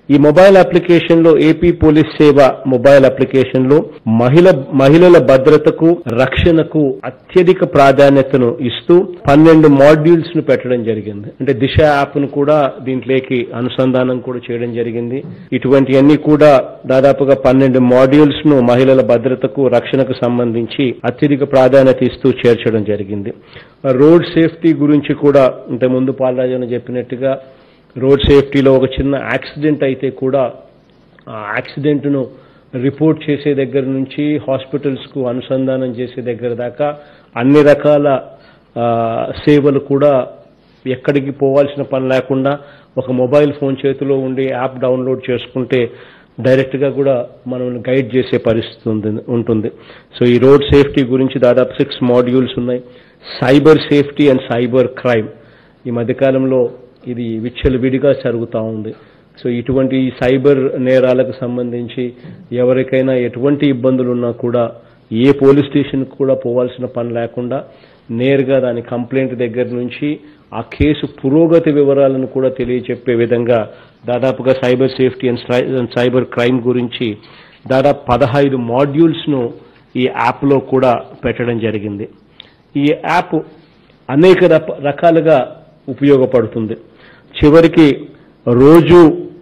ఈ mobile application లో AP police సేవ మొబైల్ అప్లికేషన్ లో మహిళ మహిళల భద్రతకు రక్షణకు అత్యధిక ప్రాధాన్యతను ఇస్తూ పన్నెండు మాడ్యూల్స్ ను పెట్టడం జరిగింది అంటే దిశ యాప్ ను కూడా దీంట్లోకి అనుసంధానం కూడా చేయడం జరిగింది ఇటువంటివన్నీ కూడా దాదాపుగా పన్నెండు మాడ్యూల్స్ ను మహిళల భద్రతకు రక్షణకు సంబంధించి అత్యధిక ప్రాధాన్యత ఇస్తూ చేర్చడం జరిగింది రోడ్ సేఫ్టీ గురించి కూడా ఇంత ముందు పాలరాజు చెప్పినట్టుగా రోడ్ సేఫ్టీలో ఒక చిన్న యాక్సిడెంట్ అయితే కూడా ఆ యాక్సిడెంట్ను రిపోర్ట్ చేసే దగ్గర నుంచి హాస్పిటల్స్కు అనుసంధానం చేసే దగ్గర దాకా అన్ని రకాల ఆ, సేవలు కూడా ఎక్కడికి పోవాల్సిన పని లేకుండా ఒక మొబైల్ ఫోన్ చేతిలో ఉండి యాప్ డౌన్లోడ్ చేసుకుంటే డైరెక్ట్గా కూడా మనల్ని గైడ్ చేసే పరిస్థితి ఉంది ఉంటుంది సో ఈ రోడ్ సేఫ్టీ గురించి దాదాపు సిక్స్ మాడ్యూల్స్ ఉన్నాయి cyber safety and cyber crime ఈ మధ్యకాలంలో ఇది విచ్చలవిడిగా జరుగుతూ ఉంది సో ఇటువంటి సైబర్ నేరాలకు సంబంధించి ఎవరికైనా ఎటువంటి ఇబ్బందులు ఉన్నా కూడా ఏ పోలీస్ స్టేషన్కి కూడా పోవాల్సిన పని లేకుండా నేరుగా దాని కంప్లైంట్ దగ్గర నుంచి ఆ కేసు పురోగతి వివరాలను కూడా తెలియచెప్పే విధంగా దాదాపుగా cyber safety and cyber crime గురించి దాదాపు పదహైదు మాడ్యూల్స్ను ఈ యాప్లో కూడా పెట్టడం జరిగింది ఈ యాప్ అనేక రప- రకాలుగా ఉపయోగపడుతుంది చివరికి రోజు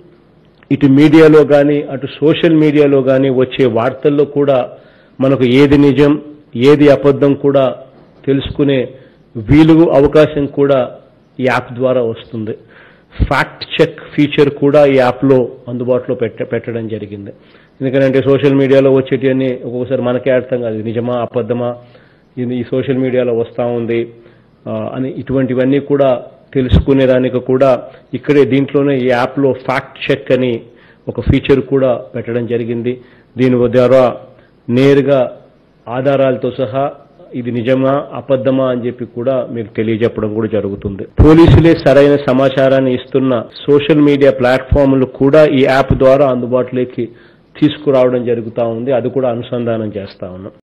ఇటు మీడియాలో కానీ అటు సోషల్ మీడియాలో కానీ వచ్చే వార్తల్లో కూడా మనకు ఏది నిజం ఏది అబద్ధం కూడా తెలుసుకునే వీలు అవకాశం కూడా ఈ యాప్ ద్వారా వస్తుంది ఫ్యాక్ట్ చెక్ ఫీచర్ కూడా ఈ యాప్లో అందుబాటులో పెట్ట పెట్టడం జరిగింది ఎందుకంటే సోషల్ మీడియాలో వచ్చేటివన్నీ ఒక్కొక్కసారి మనకే అర్థం కాదు ఇది నిజమా అబద్ధమా ఇది ఈ సోషల్ మీడియాలో వస్తూ ఉంది ఆ, అని ఇటువంటివన్నీ కూడా తెలుసుకునేదానికి కూడా ఇక్కడే దీంట్లోనే ఈ యాప్లో ఫ్యాక్ట్ చెక్ అని ఒక ఫీచర్ కూడా పెట్టడం జరిగింది దీని ద్వారా నేరుగా ఆధారాలతో సహా ఇది నిజమా అబద్ధమా అని చెప్పి కూడా మీకు తెలియజెప్పడం కూడా జరుగుతుంది పోలీసులే సరైన సమాచారాన్ని ఇస్తున్న సోషల్ మీడియా ప్లాట్ఫామ్లు కూడా ఈ యాప్ ద్వారా అందుబాటులోకి తీసుకురావడం జరుగుతూ ఉంది అది కూడా అనుసంధానం చేస్తా ఉన్నాం